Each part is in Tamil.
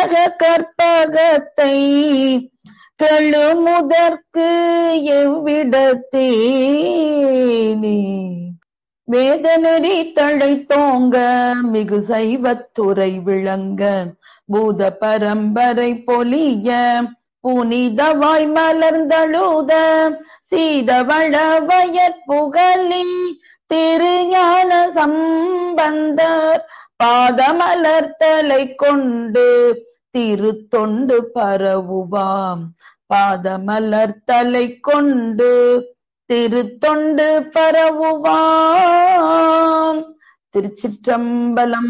கனக கற்பகத்தை கெழுமுதற்கு எவ்விடத்தேனே வேதநெறி தழை தோங்க மிகு சைவத்துறை விளங்க பூத பரம்பரை பொலிய புனிதவாய் மலர்ந்தழுத சீதவள வயற்புகழி திருஞான சம்பந்தர் பாதமலர்த்தலை கொண்டு திருத்தொண்டு பரவுவாம் பாதமலர்த்தலை கொண்டு திருத்தொண்டு பரவுவாம் திருச்சிற்றம்பலம்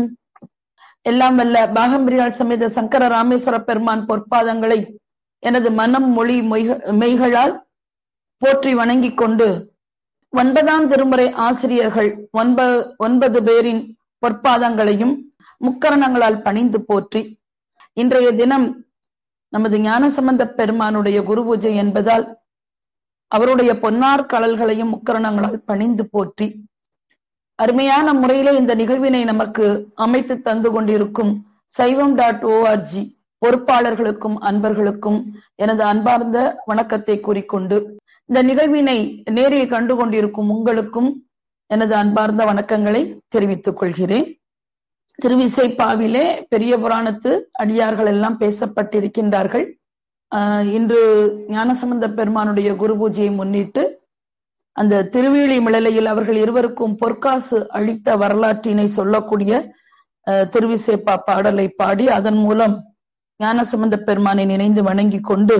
எல்லாம் வல்ல பாகம்பிரியாள் சமேத சங்கர ராமேஸ்வர பெருமான் பொற்பாதங்களை எனது மனம் மொழி மெய்களால் போற்றி வணங்கிக் கொண்டு ஒன்பதாம் திருமுறை ஆசிரியர்கள் ஒன்ப ஒன்பது பேரின் பொற்பாதங்களையும் முக்கரணங்களால் பணிந்து போற்றி இன்றைய தினம் நமது ஞானசம்பந்த பெருமானுடைய குரு பூஜை என்பதால் அவருடைய பொன்னார் கடல்களையும் முக்கரணங்களால் பணிந்து போற்றி அருமையான முறையில இந்த நிகழ்வினை நமக்கு அமைத்து தந்து கொண்டிருக்கும் சைவம் டாட் ஓஆர்ஜி பொறுப்பாளர்களுக்கும் அன்பர்களுக்கும் எனது அன்பார்ந்த வணக்கத்தை கூறிக்கொண்டு இந்த நிகழ்வினை நேரில் கண்டு கொண்டிருக்கும் உங்களுக்கும் எனது அன்பார்ந்த வணக்கங்களை தெரிவித்துக் கொள்கிறேன் திருவிசைப்பாவிலே பெரிய புராணத்து அடியார்கள் எல்லாம் பேசப்பட்டிருக்கின்றார்கள் இன்று ஞானசம்பந்த பெருமானுடைய குரு பூஜையை முன்னிட்டு அந்த திருவேலி மிளலையில் அவர்கள் இருவருக்கும் பொற்காசு அளித்த வரலாற்றினை சொல்லக்கூடிய திருவிசைப்பா பாடலை பாடி அதன் மூலம் ஞானசம்பந்த பெருமானை நினைந்து வணங்கி கொண்டு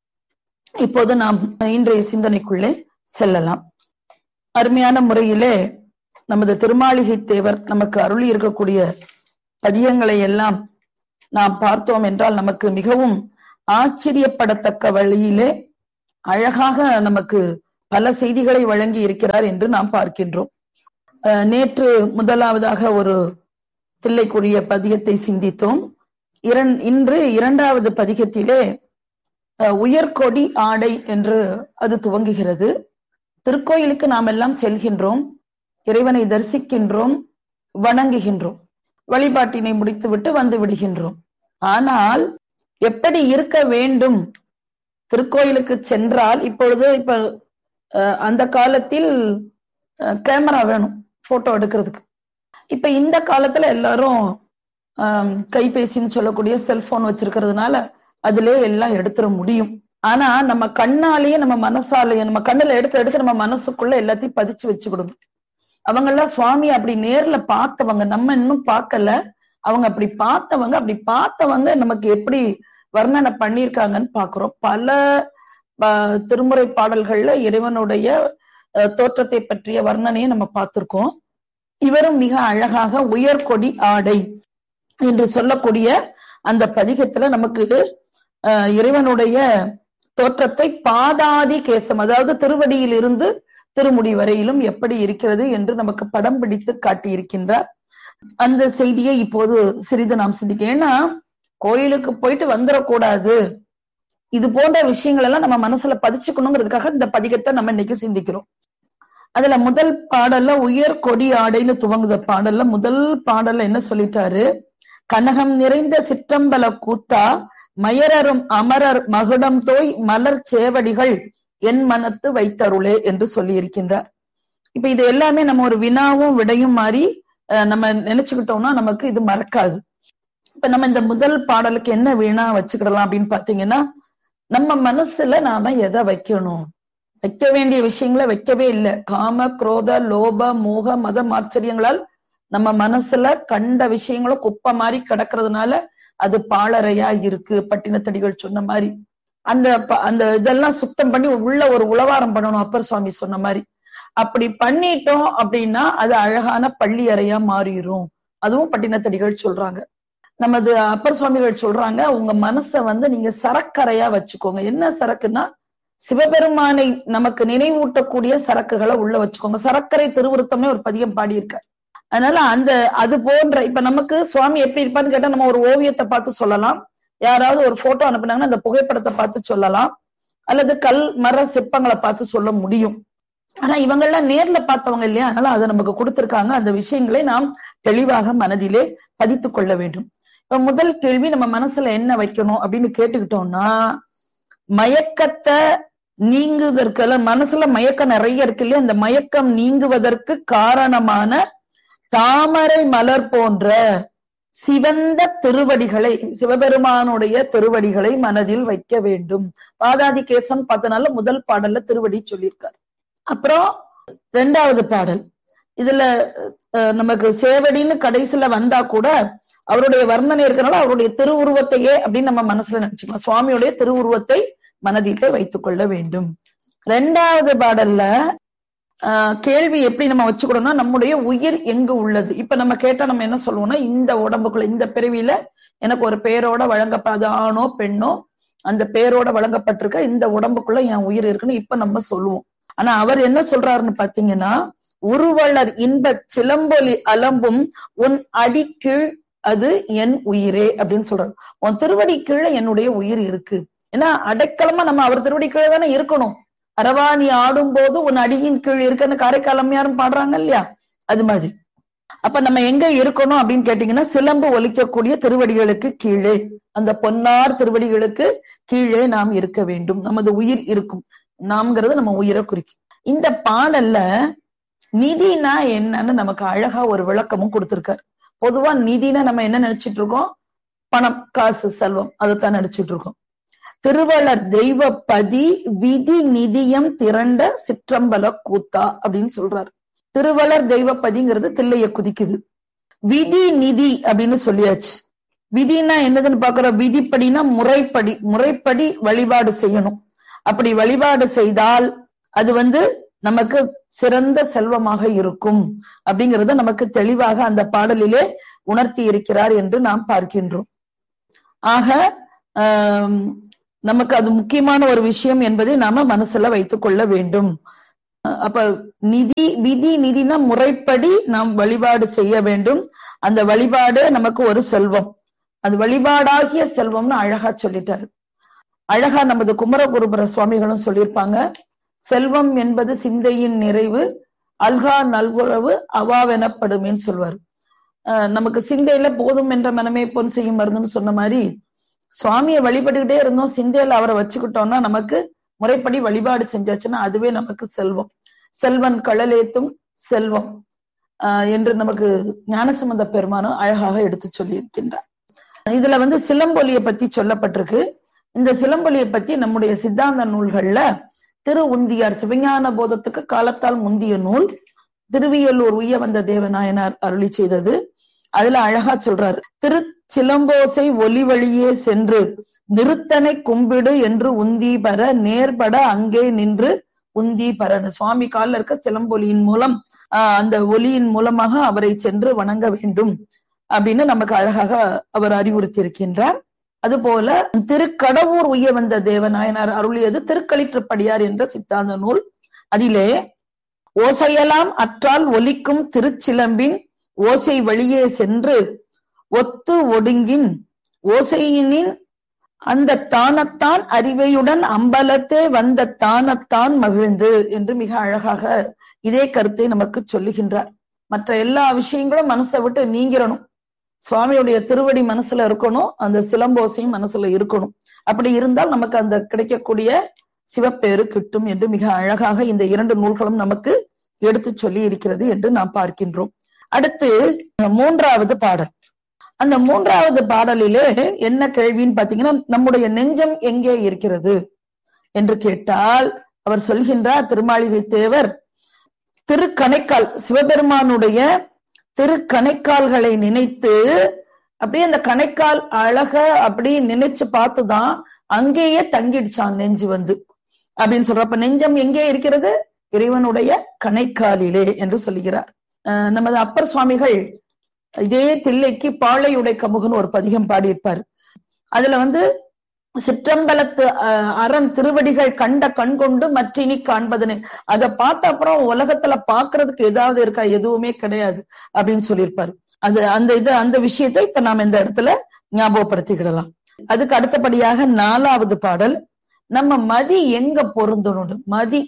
இப்போது நாம் இன்றைய சிந்தனைக்குள்ளே செல்லலாம் அருமையான முறையிலே நமது திருமாளிகை தேவர் நமக்கு அருளி இருக்கக்கூடிய பதியங்களை எல்லாம் நாம் பார்த்தோம் என்றால் நமக்கு மிகவும் ஆச்சரியப்படத்தக்க வழியிலே அழகாக நமக்கு பல செய்திகளை வழங்கி இருக்கிறார் என்று நாம் பார்க்கின்றோம் நேற்று முதலாவதாக ஒரு தில்லைக்குரிய பதிகத்தை சிந்தித்தோம் இன்று இரண்டாவது பதிகத்திலே உயர்கொடி ஆடை என்று அது துவங்குகிறது திருக்கோயிலுக்கு நாம் எல்லாம் செல்கின்றோம் இறைவனை தரிசிக்கின்றோம் வணங்குகின்றோம் வழிபாட்டினை முடித்துவிட்டு வந்து விடுகின்றோம் ஆனால் எப்படி இருக்க வேண்டும் திருக்கோயிலுக்கு சென்றால் இப்பொழுது இப்ப அந்த காலத்தில் கேமரா வேணும் போட்டோ எடுக்கிறதுக்கு இப்ப இந்த காலத்துல எல்லாரும் கைபேசின்னு சொல்லக்கூடிய செல்போன் வச்சிருக்கிறதுனால அதுலயே எல்லாம் எடுத்துட முடியும் ஆனா நம்ம கண்ணாலேயே நம்ம மனசாலேயே நம்ம கண்ணுல எடுத்து எடுத்து நம்ம மனசுக்குள்ள எல்லாத்தையும் பதிச்சு வச்சுக்கிடணும் அவங்க எல்லாம் சுவாமி அப்படி நேர்ல பார்த்தவங்க நம்ம இன்னும் பார்க்கல அவங்க அப்படி பார்த்தவங்க அப்படி பார்த்தவங்க நமக்கு எப்படி வர்ணனை பண்ணியிருக்காங்கன்னு பாக்குறோம் பல திருமுறை பாடல்கள்ல இறைவனுடைய தோற்றத்தை பற்றிய வர்ணனையை நம்ம பார்த்திருக்கோம் இவரும் மிக அழகாக உயர்கொடி ஆடை என்று சொல்லக்கூடிய அந்த பதிகத்துல நமக்கு இறைவனுடைய தோற்றத்தை பாதாதி கேசம் அதாவது திருவடியில் இருந்து திருமுடி வரையிலும் எப்படி இருக்கிறது என்று நமக்கு படம் பிடித்து காட்டியிருக்கின்றார் அந்த செய்தியை இப்போது சிறிது நாம் சிந்திக்க ஏன்னா கோயிலுக்கு போயிட்டு வந்துடக்கூடாது இது போன்ற விஷயங்கள் எல்லாம் நம்ம மனசுல பதிச்சுக்கணுங்கிறதுக்காக இந்த பதிகத்தை நம்ம இன்னைக்கு சிந்திக்கிறோம் அதுல முதல் பாடல்ல உயர் கொடி ஆடைன்னு துவங்குத பாடல்ல முதல் பாடல்ல என்ன சொல்லிட்டாரு கனகம் நிறைந்த சிற்றம்பல கூத்தா மயரரும் அமரர் மகுடம் தோய் மலர் சேவடிகள் என் மனத்து வைத்தருளே என்று சொல்லி இருக்கின்றார் இப்ப இது எல்லாமே நம்ம ஒரு வினாவும் விடையும் மாறி நம்ம நினைச்சுக்கிட்டோம்னா நமக்கு இது மறக்காது இப்ப நம்ம இந்த முதல் பாடலுக்கு என்ன வீணா வச்சுக்கிடலாம் அப்படின்னு பாத்தீங்கன்னா நம்ம மனசுல நாம எதை வைக்கணும் வைக்க வேண்டிய விஷயங்களை வைக்கவே இல்லை காம குரோத லோப மோக மத ஆச்சரியங்களால் நம்ம மனசுல கண்ட விஷயங்களும் குப்பை மாதிரி கிடக்கிறதுனால அது பாழறையா இருக்கு பட்டினத்தடிகள் சொன்ன மாதிரி அந்த அந்த இதெல்லாம் சுத்தம் பண்ணி உள்ள ஒரு உளவாரம் பண்ணணும் அப்பர் சுவாமி சொன்ன மாதிரி அப்படி பண்ணிட்டோம் அப்படின்னா அது அழகான பள்ளி அறையா மாறிடும் அதுவும் பட்டினத்தடிகள் சொல்றாங்க நமது அப்பர் சுவாமிகள் சொல்றாங்க உங்க மனசை வந்து நீங்க சரக்கரையா வச்சுக்கோங்க என்ன சரக்குன்னா சிவபெருமானை நமக்கு நினைவூட்டக்கூடிய சரக்குகளை உள்ள வச்சுக்கோங்க சரக்கரை திருவுருத்தமே ஒரு பதியம் பாடியிருக்கார் அதனால அந்த அது போன்ற இப்ப நமக்கு சுவாமி எப்படி இருப்பான்னு கேட்டா நம்ம ஒரு ஓவியத்தை பார்த்து சொல்லலாம் யாராவது ஒரு போட்டோ அனுப்புனாங்கன்னா அந்த புகைப்படத்தை பார்த்து சொல்லலாம் அல்லது கல் மர சிற்பங்களை பார்த்து சொல்ல முடியும் ஆனா இவங்கெல்லாம் நேர்ல பார்த்தவங்க இல்லையா அதனால அதை நமக்கு கொடுத்திருக்காங்க அந்த விஷயங்களை நாம் தெளிவாக மனதிலே பதித்துக் கொள்ள வேண்டும் இப்ப முதல் கேள்வி நம்ம மனசுல என்ன வைக்கணும் அப்படின்னு கேட்டுக்கிட்டோம்னா மயக்கத்தை நீங்குவதற்கு மனசுல மயக்கம் நிறைய இருக்கு இல்லையா அந்த மயக்கம் நீங்குவதற்கு காரணமான தாமரை மலர் போன்ற சிவந்த திருவடிகளை சிவபெருமானுடைய திருவடிகளை மனதில் வைக்க வேண்டும் பாதாதி கேசம் பார்த்தனால முதல் பாடல்ல திருவடி சொல்லியிருக்காரு அப்புறம் ரெண்டாவது பாடல் இதுல நமக்கு சேவடின்னு கடைசியில வந்தா கூட அவருடைய வர்ணனை இருக்கனால அவருடைய திருவுருவத்தையே அப்படின்னு நம்ம மனசுல நினைச்சுக்கலாம் சுவாமியுடைய திருவுருவத்தை மனதிலே வைத்துக் கொள்ள வேண்டும் ரெண்டாவது பாடல்ல ஆஹ் கேள்வி எப்படி நம்ம வச்சுக்கணும்னா நம்முடைய உயிர் எங்கு உள்ளது இப்ப நம்ம கேட்டா நம்ம என்ன சொல்லுவோம்னா இந்த உடம்புக்குள்ள இந்த பிறவியில எனக்கு ஒரு பேரோட வழங்கப்படாத ஆணோ பெண்ணோ அந்த பேரோட வழங்கப்பட்டிருக்க இந்த உடம்புக்குள்ள என் உயிர் இருக்குன்னு இப்ப நம்ம சொல்லுவோம் ஆனா அவர் என்ன சொல்றாருன்னு பாத்தீங்கன்னா உருவளர் இன்ப சிலம்பொலி அலம்பும் உன் அடிக்கீழ் அது என் உயிரே அப்படின்னு சொல்றாரு உன் திருவடி கீழே என்னுடைய உயிர் இருக்கு ஏன்னா அடைக்கலமா நம்ம அவர் திருவடி கீழே தானே இருக்கணும் அரவா நீ ஆடும் போது உன் அடியின் கீழ் இருக்குன்னு காரைக்கால் அம்மையாரும் பாடுறாங்க இல்லையா அது மாதிரி அப்ப நம்ம எங்க இருக்கணும் அப்படின்னு கேட்டீங்கன்னா சிலம்பு ஒலிக்கக்கூடிய திருவடிகளுக்கு கீழே அந்த பொன்னார் திருவடிகளுக்கு கீழே நாம் இருக்க வேண்டும் நமது உயிர் இருக்கும் நாம்ங்கிறது நம்ம உயிரை குறிக்கும் இந்த பாடல்ல நிதினா என்னன்னு நமக்கு அழகா ஒரு விளக்கமும் கொடுத்திருக்காரு பொதுவா நிதினா நம்ம என்ன நினைச்சிட்டு இருக்கோம் பணம் காசு செல்வம் அதைத்தான் நினைச்சிட்டு இருக்கோம் திருவள்ளர் தெய்வ பதி விதி நிதியம் திரண்ட சிற்றம்பல கூத்தா அப்படின்னு சொல்றாரு திருவள்ளர் தெய்வ பதிங்கிறது தில்லைய குதிக்குது விதி நிதி அப்படின்னு சொல்லியாச்சு விதினா என்னதுன்னு பாக்குறோம் விதிப்படினா முறைப்படி முறைப்படி வழிபாடு செய்யணும் அப்படி வழிபாடு செய்தால் அது வந்து நமக்கு சிறந்த செல்வமாக இருக்கும் அப்படிங்கறத நமக்கு தெளிவாக அந்த பாடலிலே உணர்த்தி இருக்கிறார் என்று நாம் பார்க்கின்றோம் ஆக நமக்கு அது முக்கியமான ஒரு விஷயம் என்பதை நாம மனசுல வைத்துக் கொள்ள வேண்டும் அப்ப நிதி விதி நிதினா முறைப்படி நாம் வழிபாடு செய்ய வேண்டும் அந்த வழிபாடு நமக்கு ஒரு செல்வம் அது வழிபாடாகிய செல்வம்னு அழகா சொல்லிட்டாரு அழகா நமது குமரகுருபர சுவாமிகளும் சொல்லியிருப்பாங்க செல்வம் என்பது சிந்தையின் நிறைவு அல்கா நல்குறவு அவாவெனப்படுமேன்னு சொல்வார் நமக்கு சிந்தையில போதும் என்ற மனமே பொன் செய்யும் மருந்துன்னு சொன்ன மாதிரி சுவாமியை வழிபட்டுக்கிட்டே இருந்தோம் சிந்தையில அவரை வச்சுக்கிட்டோம்னா நமக்கு முறைப்படி வழிபாடு செஞ்சாச்சுன்னா அதுவே நமக்கு செல்வம் செல்வன் கடலேத்தும் செல்வம் ஆஹ் என்று நமக்கு ஞானசம்பந்த பெருமானும் அழகாக எடுத்து சொல்லி இருக்கின்றார் இதுல வந்து சிலம்பொலியை பத்தி சொல்லப்பட்டிருக்கு இந்த சிலம்பொலியை பத்தி நம்முடைய சித்தாந்த நூல்கள்ல திரு உந்தியார் சிவஞான போதத்துக்கு காலத்தால் முந்திய நூல் திருவியலூர் உய்ய வந்த தேவநாயனார் அருளி செய்தது அதுல அழகா சொல்றாரு திரு சிலம்போசை ஒலி வழியே சென்று நிறுத்தனை கும்பிடு என்று உந்தி பெற நேர்பட அங்கே நின்று உந்தி பரன்னு சுவாமி காலில் இருக்க சிலம்பொலியின் மூலம் ஆஹ் அந்த ஒலியின் மூலமாக அவரை சென்று வணங்க வேண்டும் அப்படின்னு நமக்கு அழகாக அவர் அறிவுறுத்தி இருக்கின்றார் அதுபோல திருக்கடவுர் உய்ய வந்த தேவநாயனார் அருளியது திருக்களிற்றுப்படியார் என்ற சித்தாந்த நூல் அதிலே ஓசையெல்லாம் அற்றால் ஒலிக்கும் திருச்சிலம்பின் ஓசை வழியே சென்று ஒத்து ஒடுங்கின் ஓசையினின் அந்த தானத்தான் அறிவையுடன் அம்பலத்தே வந்த தானத்தான் மகிழ்ந்து என்று மிக அழகாக இதே கருத்தை நமக்கு சொல்லுகின்றார் மற்ற எல்லா விஷயங்களும் மனசை விட்டு நீங்கிடணும் சுவாமியுடைய திருவடி மனசுல இருக்கணும் அந்த சிலம்போசையும் மனசுல இருக்கணும் அப்படி இருந்தால் நமக்கு அந்த கிடைக்கக்கூடிய சிவப்பேறு கிட்டும் என்று மிக அழகாக இந்த இரண்டு நூல்களும் நமக்கு எடுத்து சொல்லி இருக்கிறது என்று நாம் பார்க்கின்றோம் அடுத்து மூன்றாவது பாடல் அந்த மூன்றாவது பாடலிலே என்ன கேள்வின்னு பாத்தீங்கன்னா நம்முடைய நெஞ்சம் எங்கே இருக்கிறது என்று கேட்டால் அவர் சொல்கின்றார் திருமாளிகை தேவர் திருக்கணைக்கால் சிவபெருமானுடைய திருக்கணைக்கால்களை நினைத்து அப்படியே அந்த கணைக்கால் அழக அப்படி நினைச்சு பார்த்துதான் அங்கேயே தங்கிடுச்சான் நெஞ்சு வந்து அப்படின்னு சொல்ற அப்ப நெஞ்சம் எங்கே இருக்கிறது இறைவனுடைய கணைக்காலிலே என்று சொல்லுகிறார் நமது அப்பர் சுவாமிகள் இதே தில்லைக்கு பாளையுடை கமுகன் ஒரு பதிகம் பாடியிருப்பார் அதுல வந்து சிற்றம்பலத்து அரண் திருவடிகள் கண்ட கண் கொண்டு மற்றினி காண்பதுன்னு அதை பார்த்த அப்புறம் உலகத்துல பாக்குறதுக்கு ஏதாவது இருக்கா எதுவுமே கிடையாது அப்படின்னு சொல்லியிருப்பாரு அது அந்த இது அந்த விஷயத்தை இப்ப நாம இந்த இடத்துல ஞாபகப்படுத்திக்கிடலாம் அதுக்கு அடுத்தபடியாக நாலாவது பாடல் நம்ம மதி எங்க பொருந்தணும் மதி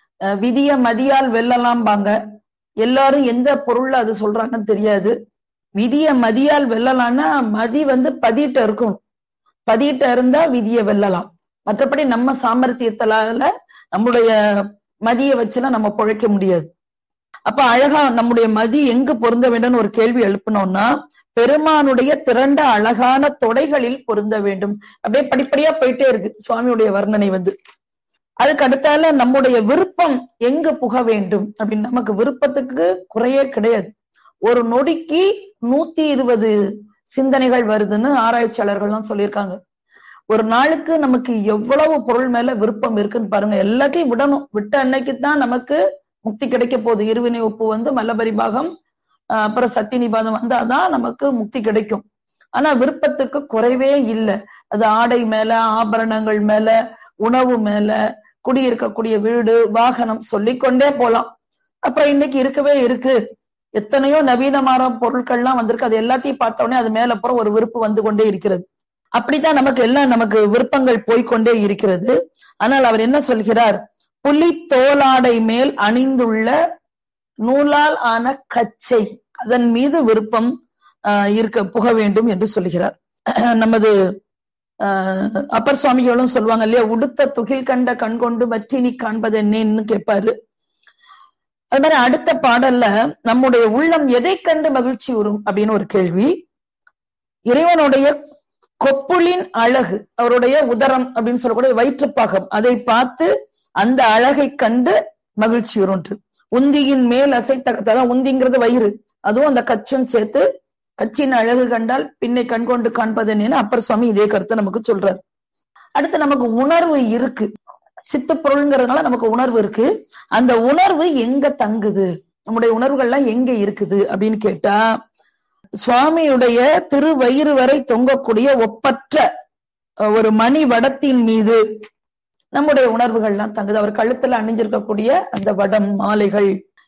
விதிய மதியால் வெல்லலாம் பாங்க எல்லாரும் எந்த பொருள்ல அது சொல்றாங்கன்னு தெரியாது விதிய மதியால் வெல்லலாம்னா மதி வந்து பதிட்ட இருக்கும் பதிட்ட இருந்தா விதிய வெல்லலாம் மற்றபடி நம்ம சாமர்த்தியத்தால நம்முடைய மதிய வச்சுலாம் நம்ம பொழைக்க முடியாது அப்ப அழகா நம்முடைய மதி எங்கு பொருந்த வேண்டும்னு ஒரு கேள்வி எழுப்பினோம்னா பெருமானுடைய திரண்ட அழகான தொடைகளில் பொருந்த வேண்டும் அப்படியே படிப்படியா போயிட்டே இருக்கு சுவாமியுடைய வர்ணனை வந்து அதுக்கு அடுத்தால நம்முடைய விருப்பம் எங்கு புக வேண்டும் அப்படின்னு நமக்கு விருப்பத்துக்கு குறையே கிடையாது ஒரு நொடிக்கு நூத்தி இருபது சிந்தனைகள் வருதுன்னு ஆராய்ச்சியாளர்கள்லாம் சொல்லியிருக்காங்க ஒரு நாளுக்கு நமக்கு எவ்வளவு பொருள் மேல விருப்பம் இருக்குன்னு பாருங்க எல்லாத்தையும் விடணும் விட்ட அன்னைக்கு தான் நமக்கு முக்தி கிடைக்க போகுது இருவினை ஒப்பு வந்து மல்லபரிபாகம் அப்புறம் சத்திய நிபாதம் வந்தாதான் நமக்கு முக்தி கிடைக்கும் ஆனா விருப்பத்துக்கு குறைவே இல்லை அது ஆடை மேல ஆபரணங்கள் மேல உணவு மேல குடியிருக்கக்கூடிய வீடு வாகனம் சொல்லிக்கொண்டே போலாம் அப்புறம் இன்னைக்கு இருக்கவே இருக்கு எத்தனையோ நவீனமான பொருட்கள்லாம் வந்திருக்கு அது எல்லாத்தையும் பார்த்த உடனே அது மேல அப்புறம் ஒரு விருப்பு வந்து கொண்டே இருக்கிறது அப்படித்தான் நமக்கு எல்லாம் நமக்கு விருப்பங்கள் போய்கொண்டே இருக்கிறது ஆனால் அவர் என்ன சொல்கிறார் புலி தோலாடை மேல் அணிந்துள்ள நூலால் ஆன கச்சை அதன் மீது விருப்பம் இருக்க புக வேண்டும் என்று சொல்கிறார் நமது அப்பர் சுவாமிகளும் சொல்லுவாங்க இல்லையா உடுத்த துகில் கண்ட கண் கொண்டு மற்றி நீ காண்பது என்னன்னு கேட்பாரு அது மாதிரி அடுத்த பாடல்ல நம்முடைய உள்ளம் எதை கண்டு மகிழ்ச்சி உறும் அப்படின்னு ஒரு கேள்வி இறைவனுடைய கொப்புளின் அழகு அவருடைய உதரம் அப்படின்னு சொல்லக்கூடிய வயிற்றுப்பாகம் அதை பார்த்து அந்த அழகை கண்டு மகிழ்ச்சி உருண்டு உந்தியின் மேல் அசைத்த உந்திங்கிறது வயிறு அதுவும் அந்த கச்சும் சேர்த்து கச்சின் அழகு கண்டால் பின்னை கண்கொண்டு காண்பது என்ன அப்பர் சுவாமி இதே கருத்தை நமக்கு சொல்றாரு அடுத்து நமக்கு உணர்வு இருக்கு சித்து பொருள்ங்கிறதுனால நமக்கு உணர்வு இருக்கு அந்த உணர்வு எங்க தங்குது நம்முடைய உணர்வுகள்லாம் எங்க இருக்குது அப்படின்னு கேட்டா சுவாமியுடைய திருவயிறு வரை தொங்கக்கூடிய ஒப்பற்ற ஒரு மணி வடத்தின் மீது நம்முடைய உணர்வுகள்லாம் தங்குது அவர் கழுத்துல அணிஞ்சிருக்கக்கூடிய அந்த வடம் மாலைகள்